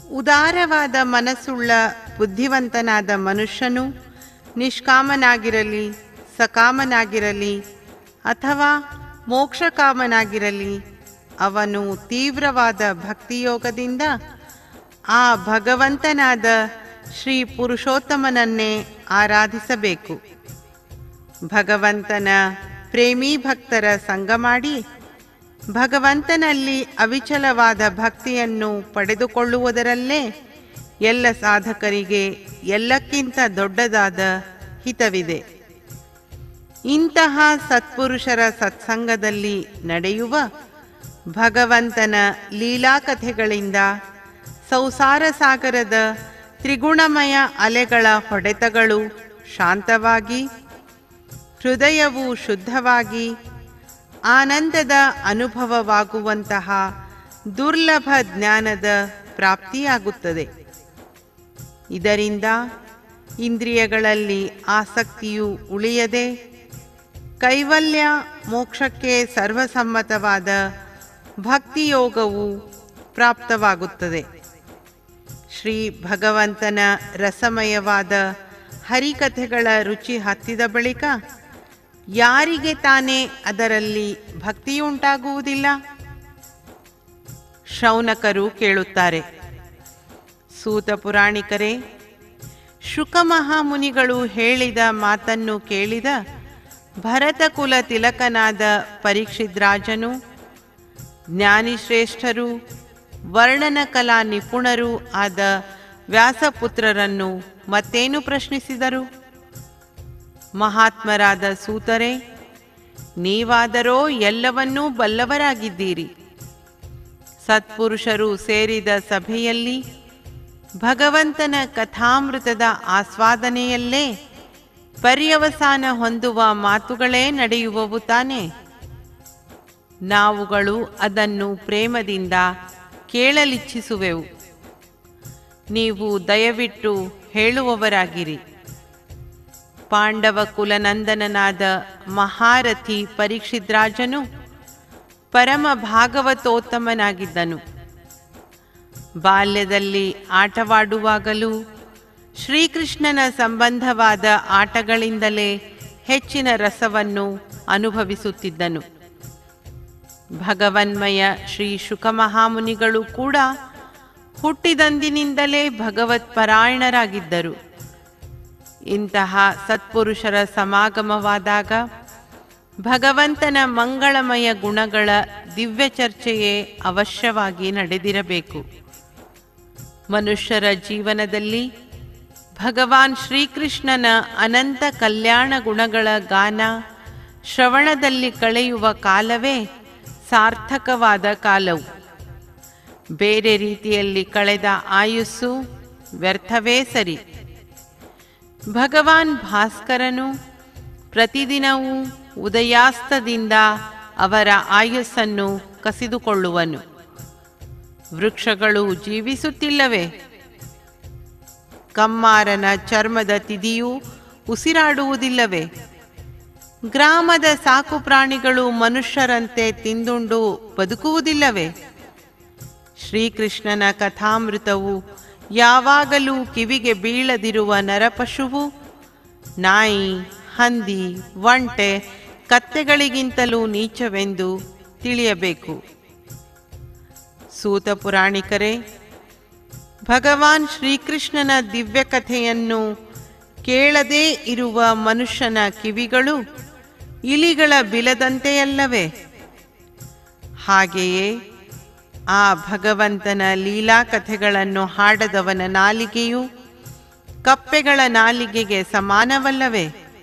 ಉದಾರವಾದ ಮನಸ್ಸುಳ್ಳ ಬುದ್ಧಿವಂತನಾದ ಮನುಷ್ಯನು ನಿಷ್ಕಾಮನಾಗಿರಲಿ ಸಕಾಮನಾಗಿರಲಿ ಅಥವಾ ಮೋಕ್ಷಕಾಮನಾಗಿರಲಿ ಅವನು ತೀವ್ರವಾದ ಭಕ್ತಿಯೋಗದಿಂದ ಆ ಭಗವಂತನಾದ ಶ್ರೀ ಪುರುಷೋತ್ತಮನನ್ನೇ ಆರಾಧಿಸಬೇಕು ಭಗವಂತನ ಪ್ರೇಮಿ ಭಕ್ತರ ಸಂಗ ಮಾಡಿ ಭಗವಂತನಲ್ಲಿ ಅವಿಚಲವಾದ ಭಕ್ತಿಯನ್ನು ಪಡೆದುಕೊಳ್ಳುವುದರಲ್ಲೇ ಎಲ್ಲ ಸಾಧಕರಿಗೆ ಎಲ್ಲಕ್ಕಿಂತ ದೊಡ್ಡದಾದ ಹಿತವಿದೆ ಇಂತಹ ಸತ್ಪುರುಷರ ಸತ್ಸಂಗದಲ್ಲಿ ನಡೆಯುವ ಭಗವಂತನ ಲೀಲಾಕಥೆಗಳಿಂದ ಸಂಸಾರ ಸಾಗರದ ತ್ರಿಗುಣಮಯ ಅಲೆಗಳ ಹೊಡೆತಗಳು ಶಾಂತವಾಗಿ ಹೃದಯವು ಶುದ್ಧವಾಗಿ ಆನಂದದ ಅನುಭವವಾಗುವಂತಹ ದುರ್ಲಭ ಜ್ಞಾನದ ಪ್ರಾಪ್ತಿಯಾಗುತ್ತದೆ ಇದರಿಂದ ಇಂದ್ರಿಯಗಳಲ್ಲಿ ಆಸಕ್ತಿಯು ಉಳಿಯದೆ ಕೈವಲ್ಯ ಮೋಕ್ಷಕ್ಕೆ ಸರ್ವಸಮ್ಮತವಾದ ಭಕ್ತಿಯೋಗವು ಪ್ರಾಪ್ತವಾಗುತ್ತದೆ ಶ್ರೀ ಭಗವಂತನ ರಸಮಯವಾದ ಹರಿಕಥೆಗಳ ರುಚಿ ಹತ್ತಿದ ಬಳಿಕ ಯಾರಿಗೆ ತಾನೇ ಅದರಲ್ಲಿ ಭಕ್ತಿಯುಂಟಾಗುವುದಿಲ್ಲ ಶೌನಕರು ಕೇಳುತ್ತಾರೆ ಸೂತ ಪುರಾಣಿಕರೇ ಶುಕ ಮಹಾಮುನಿಗಳು ಹೇಳಿದ ಮಾತನ್ನು ಕೇಳಿದ ಭರತಕುಲ ತಿಲಕನಾದ ಪರೀಕ್ಷಿದ್ರಾಜನು ಜ್ಞಾನಿಶ್ರೇಷ್ಠರು ವರ್ಣನ ಕಲಾ ನಿಪುಣರೂ ಆದ ವ್ಯಾಸಪುತ್ರರನ್ನು ಮತ್ತೇನು ಪ್ರಶ್ನಿಸಿದರು ಮಹಾತ್ಮರಾದ ಸೂತರೆ ನೀವಾದರೋ ಎಲ್ಲವನ್ನೂ ಬಲ್ಲವರಾಗಿದ್ದೀರಿ ಸತ್ಪುರುಷರು ಸೇರಿದ ಸಭೆಯಲ್ಲಿ ಭಗವಂತನ ಕಥಾಮೃತದ ಆಸ್ವಾದನೆಯಲ್ಲೇ ಪರ್ಯವಸಾನ ಹೊಂದುವ ಮಾತುಗಳೇ ನಡೆಯುವವು ತಾನೆ ನಾವುಗಳು ಅದನ್ನು ಪ್ರೇಮದಿಂದ ಕೇಳಲಿಚ್ಛಿಸುವೆವು ನೀವು ದಯವಿಟ್ಟು ಹೇಳುವವರಾಗಿರಿ ಪಾಂಡವ ಕುಲನಂದನನಾದ ಮಹಾರಥಿ ಪರೀಕ್ಷಿದ್ರಾಜನು ಪರಮ ಭಾಗವತೋತ್ತಮನಾಗಿದ್ದನು ಬಾಲ್ಯದಲ್ಲಿ ಆಟವಾಡುವಾಗಲೂ ಶ್ರೀಕೃಷ್ಣನ ಸಂಬಂಧವಾದ ಆಟಗಳಿಂದಲೇ ಹೆಚ್ಚಿನ ರಸವನ್ನು ಅನುಭವಿಸುತ್ತಿದ್ದನು ಭಗವನ್ಮಯ ಶ್ರೀ ಶುಕಮಹಾಮುನಿಗಳು ಕೂಡ ಹುಟ್ಟಿದಂದಿನಿಂದಲೇ ಭಗವತ್ಪರಾಯಣರಾಗಿದ್ದರು ಇಂತಹ ಸತ್ಪುರುಷರ ಸಮಾಗಮವಾದಾಗ ಭಗವಂತನ ಮಂಗಳಮಯ ಗುಣಗಳ ದಿವ್ಯ ಚರ್ಚೆಯೇ ಅವಶ್ಯವಾಗಿ ನಡೆದಿರಬೇಕು ಮನುಷ್ಯರ ಜೀವನದಲ್ಲಿ ಭಗವಾನ್ ಶ್ರೀಕೃಷ್ಣನ ಅನಂತ ಕಲ್ಯಾಣ ಗುಣಗಳ ಗಾನ ಶ್ರವಣದಲ್ಲಿ ಕಳೆಯುವ ಕಾಲವೇ ಸಾರ್ಥಕವಾದ ಕಾಲವು ಬೇರೆ ರೀತಿಯಲ್ಲಿ ಕಳೆದ ಆಯುಸ್ಸು ವ್ಯರ್ಥವೇ ಸರಿ ಭಗವಾನ್ ಭಾಸ್ಕರನು ಪ್ರತಿದಿನವೂ ಉದಯಾಸ್ತದಿಂದ ಅವರ ಆಯುಸ್ಸನ್ನು ಕಸಿದುಕೊಳ್ಳುವನು ವೃಕ್ಷಗಳು ಜೀವಿಸುತ್ತಿಲ್ಲವೇ ಕಮ್ಮಾರನ ಚರ್ಮದ ತಿದಿಯೂ ಉಸಿರಾಡುವುದಿಲ್ಲವೇ ಗ್ರಾಮದ ಸಾಕು ಪ್ರಾಣಿಗಳು ಮನುಷ್ಯರಂತೆ ತಿಂದುಂಡು ಬದುಕುವುದಿಲ್ಲವೇ ಶ್ರೀಕೃಷ್ಣನ ಕಥಾಮೃತವು ಯಾವಾಗಲೂ ಕಿವಿಗೆ ಬೀಳದಿರುವ ನರಪಶುವು ನಾಯಿ ಹಂದಿ ಒಂಟೆ ಕತ್ತೆಗಳಿಗಿಂತಲೂ ನೀಚವೆಂದು ತಿಳಿಯಬೇಕು ಸೂತ ಪುರಾಣಿಕರೇ ಭಗವಾನ್ ಶ್ರೀಕೃಷ್ಣನ ದಿವ್ಯ ಕಥೆಯನ್ನು ಕೇಳದೇ ಇರುವ ಮನುಷ್ಯನ ಕಿವಿಗಳು ಇಲಿಗಳ ಬಿಲದಂತೆಯಲ್ಲವೇ ಹಾಗೆಯೇ ಆ ಭಗವಂತನ ಲೀಲಾ ಕಥೆಗಳನ್ನು ಹಾಡದವನ ನಾಲಿಗೆಯು ಕಪ್ಪೆಗಳ ನಾಲಿಗೆಗೆ ಸಮಾನವಲ್ಲವೇ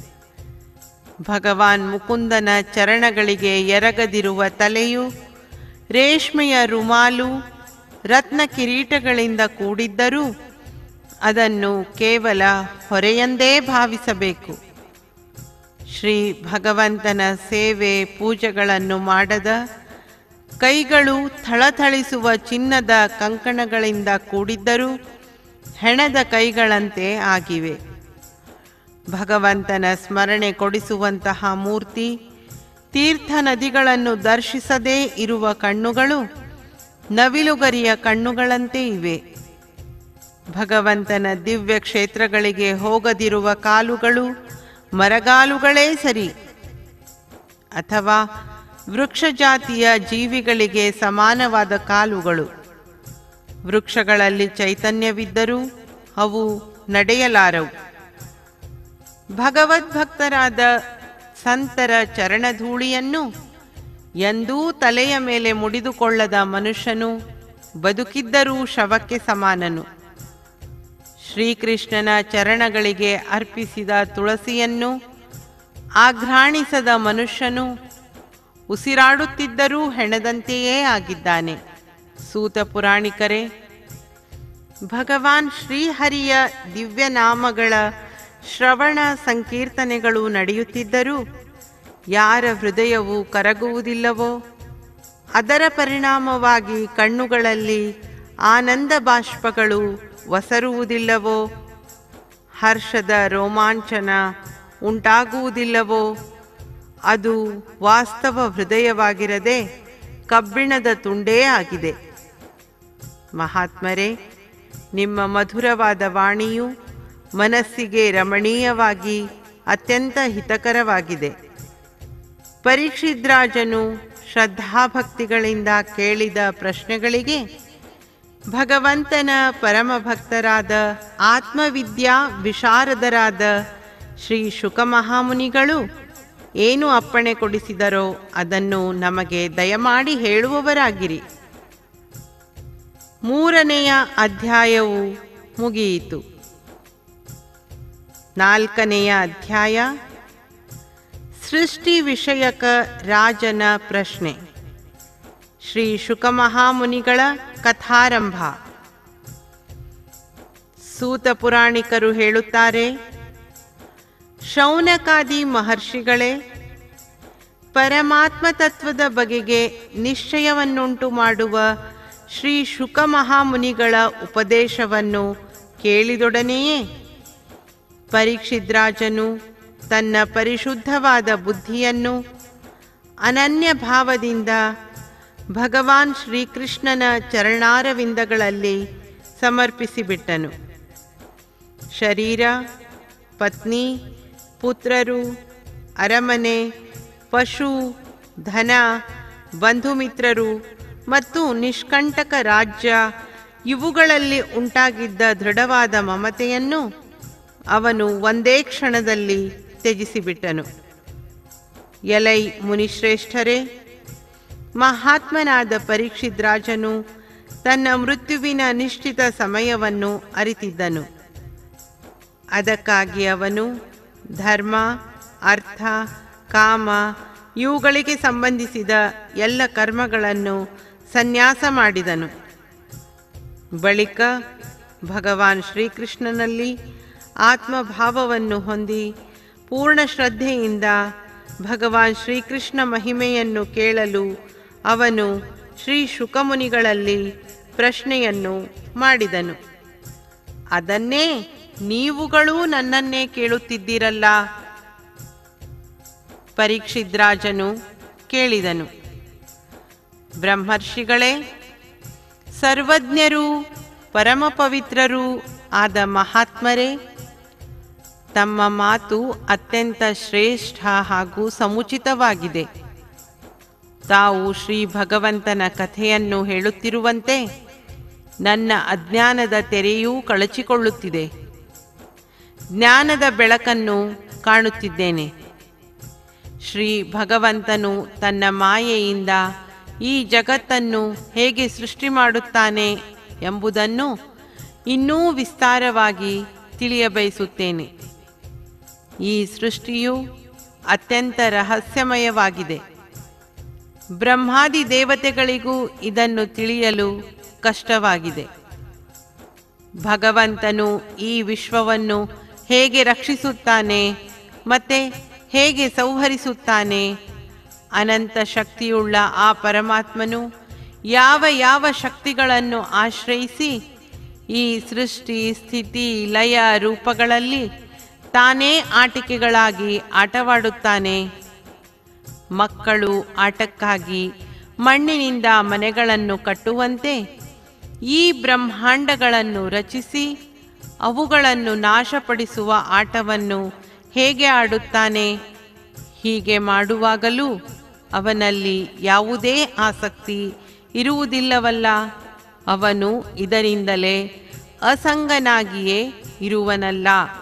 ಭಗವಾನ್ ಮುಕುಂದನ ಚರಣಗಳಿಗೆ ಎರಗದಿರುವ ತಲೆಯು ರೇಷ್ಮೆಯ ರುಮಾಲು ರತ್ನ ಕಿರೀಟಗಳಿಂದ ಕೂಡಿದ್ದರೂ ಅದನ್ನು ಕೇವಲ ಹೊರೆಯಂದೇ ಭಾವಿಸಬೇಕು ಶ್ರೀ ಭಗವಂತನ ಸೇವೆ ಪೂಜೆಗಳನ್ನು ಮಾಡದ ಕೈಗಳು ಥಳಥಳಿಸುವ ಚಿನ್ನದ ಕಂಕಣಗಳಿಂದ ಕೂಡಿದ್ದರೂ ಹೆಣದ ಕೈಗಳಂತೆ ಆಗಿವೆ ಭಗವಂತನ ಸ್ಮರಣೆ ಕೊಡಿಸುವಂತಹ ಮೂರ್ತಿ ತೀರ್ಥ ನದಿಗಳನ್ನು ದರ್ಶಿಸದೇ ಇರುವ ಕಣ್ಣುಗಳು ನವಿಲುಗರಿಯ ಕಣ್ಣುಗಳಂತೆ ಇವೆ ಭಗವಂತನ ದಿವ್ಯ ಕ್ಷೇತ್ರಗಳಿಗೆ ಹೋಗದಿರುವ ಕಾಲುಗಳು ಮರಗಾಲುಗಳೇ ಸರಿ ಅಥವಾ ವೃಕ್ಷ ಜಾತಿಯ ಜೀವಿಗಳಿಗೆ ಸಮಾನವಾದ ಕಾಲುಗಳು ವೃಕ್ಷಗಳಲ್ಲಿ ಚೈತನ್ಯವಿದ್ದರೂ ಅವು ನಡೆಯಲಾರವು ಭಗವದ್ಭಕ್ತರಾದ ಸಂತರ ಚರಣಧೂಳಿಯನ್ನು ಎಂದೂ ತಲೆಯ ಮೇಲೆ ಮುಡಿದುಕೊಳ್ಳದ ಮನುಷ್ಯನು ಬದುಕಿದ್ದರೂ ಶವಕ್ಕೆ ಸಮಾನನು ಶ್ರೀಕೃಷ್ಣನ ಚರಣಗಳಿಗೆ ಅರ್ಪಿಸಿದ ತುಳಸಿಯನ್ನು ಆಘ್ರಾಣಿಸದ ಮನುಷ್ಯನು ಉಸಿರಾಡುತ್ತಿದ್ದರೂ ಹೆಣದಂತೆಯೇ ಆಗಿದ್ದಾನೆ ಸೂತ ಪುರಾಣಿಕರೇ ಭಗವಾನ್ ಶ್ರೀಹರಿಯ ದಿವ್ಯನಾಮಗಳ ಶ್ರವಣ ಸಂಕೀರ್ತನೆಗಳು ನಡೆಯುತ್ತಿದ್ದರೂ ಯಾರ ಹೃದಯವು ಕರಗುವುದಿಲ್ಲವೋ ಅದರ ಪರಿಣಾಮವಾಗಿ ಕಣ್ಣುಗಳಲ್ಲಿ ಆನಂದ ಬಾಷ್ಪಗಳು ಒಸರುವುದಿಲ್ಲವೋ ಹರ್ಷದ ರೋಮಾಂಚನ ಉಂಟಾಗುವುದಿಲ್ಲವೋ ಅದು ವಾಸ್ತವ ಹೃದಯವಾಗಿರದೆ ಕಬ್ಬಿಣದ ತುಂಡೇ ಆಗಿದೆ ಮಹಾತ್ಮರೇ ನಿಮ್ಮ ಮಧುರವಾದ ವಾಣಿಯು ಮನಸ್ಸಿಗೆ ರಮಣೀಯವಾಗಿ ಅತ್ಯಂತ ಹಿತಕರವಾಗಿದೆ ಪರೀಕ್ಷಿದ್ರಾಜನು ಶ್ರದ್ಧಾಭಕ್ತಿಗಳಿಂದ ಕೇಳಿದ ಪ್ರಶ್ನೆಗಳಿಗೆ ಭಗವಂತನ ಪರಮಭಕ್ತರಾದ ಆತ್ಮವಿದ್ಯಾ ವಿಶಾರದರಾದ ಶ್ರೀ ಶುಕಮಹಾಮುನಿಗಳು ಏನು ಅಪ್ಪಣೆ ಕೊಡಿಸಿದರೋ ಅದನ್ನು ನಮಗೆ ದಯಮಾಡಿ ಹೇಳುವವರಾಗಿರಿ ಮೂರನೆಯ ಅಧ್ಯಾಯವು ಮುಗಿಯಿತು ನಾಲ್ಕನೆಯ ಅಧ್ಯಾಯ ಸೃಷ್ಟಿ ವಿಷಯಕ ರಾಜನ ಪ್ರಶ್ನೆ ಶ್ರೀ ಶುಕಮಹಾಮುನಿಗಳ ಕಥಾರಂಭ ಸೂತ ಪುರಾಣಿಕರು ಹೇಳುತ್ತಾರೆ ಶೌನಕಾದಿ ಮಹರ್ಷಿಗಳೇ ಪರಮಾತ್ಮ ತತ್ವದ ಬಗೆಗೆ ನಿಶ್ಚಯವನ್ನುಂಟು ಮಾಡುವ ಶ್ರೀ ಶುಕಮಹಾಮುನಿಗಳ ಉಪದೇಶವನ್ನು ಕೇಳಿದೊಡನೆಯೇ ಪರೀಕ್ಷಿದ್ರಾಜನು ತನ್ನ ಪರಿಶುದ್ಧವಾದ ಬುದ್ಧಿಯನ್ನು ಅನನ್ಯ ಭಾವದಿಂದ ಭಗವಾನ್ ಶ್ರೀಕೃಷ್ಣನ ಚರಣಾರವಿಂದಗಳಲ್ಲಿ ಸಮರ್ಪಿಸಿಬಿಟ್ಟನು ಶರೀರ ಪತ್ನಿ ಪುತ್ರರು ಅರಮನೆ ಪಶು ಧನ ಬಂಧುಮಿತ್ರರು ಮತ್ತು ನಿಷ್ಕಂಟಕ ರಾಜ್ಯ ಇವುಗಳಲ್ಲಿ ಉಂಟಾಗಿದ್ದ ದೃಢವಾದ ಮಮತೆಯನ್ನು ಅವನು ಒಂದೇ ಕ್ಷಣದಲ್ಲಿ ತ್ಯಜಿಸಿಬಿಟ್ಟನು ಎಲೈ ಮುನಿಶ್ರೇಷ್ಠರೇ ಮಹಾತ್ಮನಾದ ಪರೀಕ್ಷಿದ್ರಾಜನು ತನ್ನ ಮೃತ್ಯುವಿನ ನಿಶ್ಚಿತ ಸಮಯವನ್ನು ಅರಿತಿದ್ದನು ಅದಕ್ಕಾಗಿ ಅವನು ಧರ್ಮ ಅರ್ಥ ಕಾಮ ಇವುಗಳಿಗೆ ಸಂಬಂಧಿಸಿದ ಎಲ್ಲ ಕರ್ಮಗಳನ್ನು ಸನ್ಯಾಸ ಮಾಡಿದನು ಬಳಿಕ ಭಗವಾನ್ ಶ್ರೀಕೃಷ್ಣನಲ್ಲಿ ಆತ್ಮಭಾವವನ್ನು ಹೊಂದಿ ಪೂರ್ಣ ಶ್ರದ್ಧೆಯಿಂದ ಭಗವಾನ್ ಶ್ರೀಕೃಷ್ಣ ಮಹಿಮೆಯನ್ನು ಕೇಳಲು ಅವನು ಶ್ರೀ ಶುಕಮುನಿಗಳಲ್ಲಿ ಪ್ರಶ್ನೆಯನ್ನು ಮಾಡಿದನು ಅದನ್ನೇ ನೀವುಗಳೂ ನನ್ನನ್ನೇ ಕೇಳುತ್ತಿದ್ದೀರಲ್ಲ ಪರೀಕ್ಷಿದ್ರಾಜನು ಕೇಳಿದನು ಬ್ರಹ್ಮರ್ಷಿಗಳೇ ಸರ್ವಜ್ಞರೂ ಪರಮ ಪವಿತ್ರರೂ ಆದ ಮಹಾತ್ಮರೇ ತಮ್ಮ ಮಾತು ಅತ್ಯಂತ ಶ್ರೇಷ್ಠ ಹಾಗೂ ಸಮುಚಿತವಾಗಿದೆ ತಾವು ಶ್ರೀ ಭಗವಂತನ ಕಥೆಯನ್ನು ಹೇಳುತ್ತಿರುವಂತೆ ನನ್ನ ಅಜ್ಞಾನದ ತೆರೆಯೂ ಕಳಚಿಕೊಳ್ಳುತ್ತಿದೆ ಜ್ಞಾನದ ಬೆಳಕನ್ನು ಕಾಣುತ್ತಿದ್ದೇನೆ ಶ್ರೀ ಭಗವಂತನು ತನ್ನ ಮಾಯೆಯಿಂದ ಈ ಜಗತ್ತನ್ನು ಹೇಗೆ ಸೃಷ್ಟಿ ಮಾಡುತ್ತಾನೆ ಎಂಬುದನ್ನು ಇನ್ನೂ ವಿಸ್ತಾರವಾಗಿ ತಿಳಿಯಬಯಸುತ್ತೇನೆ ಈ ಸೃಷ್ಟಿಯು ಅತ್ಯಂತ ರಹಸ್ಯಮಯವಾಗಿದೆ ಬ್ರಹ್ಮಾದಿ ದೇವತೆಗಳಿಗೂ ಇದನ್ನು ತಿಳಿಯಲು ಕಷ್ಟವಾಗಿದೆ ಭಗವಂತನು ಈ ವಿಶ್ವವನ್ನು ಹೇಗೆ ರಕ್ಷಿಸುತ್ತಾನೆ ಮತ್ತೆ ಹೇಗೆ ಸಂಹರಿಸುತ್ತಾನೆ ಅನಂತ ಶಕ್ತಿಯುಳ್ಳ ಆ ಪರಮಾತ್ಮನು ಯಾವ ಯಾವ ಶಕ್ತಿಗಳನ್ನು ಆಶ್ರಯಿಸಿ ಈ ಸೃಷ್ಟಿ ಸ್ಥಿತಿ ಲಯ ರೂಪಗಳಲ್ಲಿ ತಾನೇ ಆಟಿಕೆಗಳಾಗಿ ಆಟವಾಡುತ್ತಾನೆ ಮಕ್ಕಳು ಆಟಕ್ಕಾಗಿ ಮಣ್ಣಿನಿಂದ ಮನೆಗಳನ್ನು ಕಟ್ಟುವಂತೆ ಈ ಬ್ರಹ್ಮಾಂಡಗಳನ್ನು ರಚಿಸಿ ಅವುಗಳನ್ನು ನಾಶಪಡಿಸುವ ಆಟವನ್ನು ಹೇಗೆ ಆಡುತ್ತಾನೆ ಹೀಗೆ ಮಾಡುವಾಗಲೂ ಅವನಲ್ಲಿ ಯಾವುದೇ ಆಸಕ್ತಿ ಇರುವುದಿಲ್ಲವಲ್ಲ ಅವನು ಇದರಿಂದಲೇ ಅಸಂಗನಾಗಿಯೇ ಇರುವನಲ್ಲ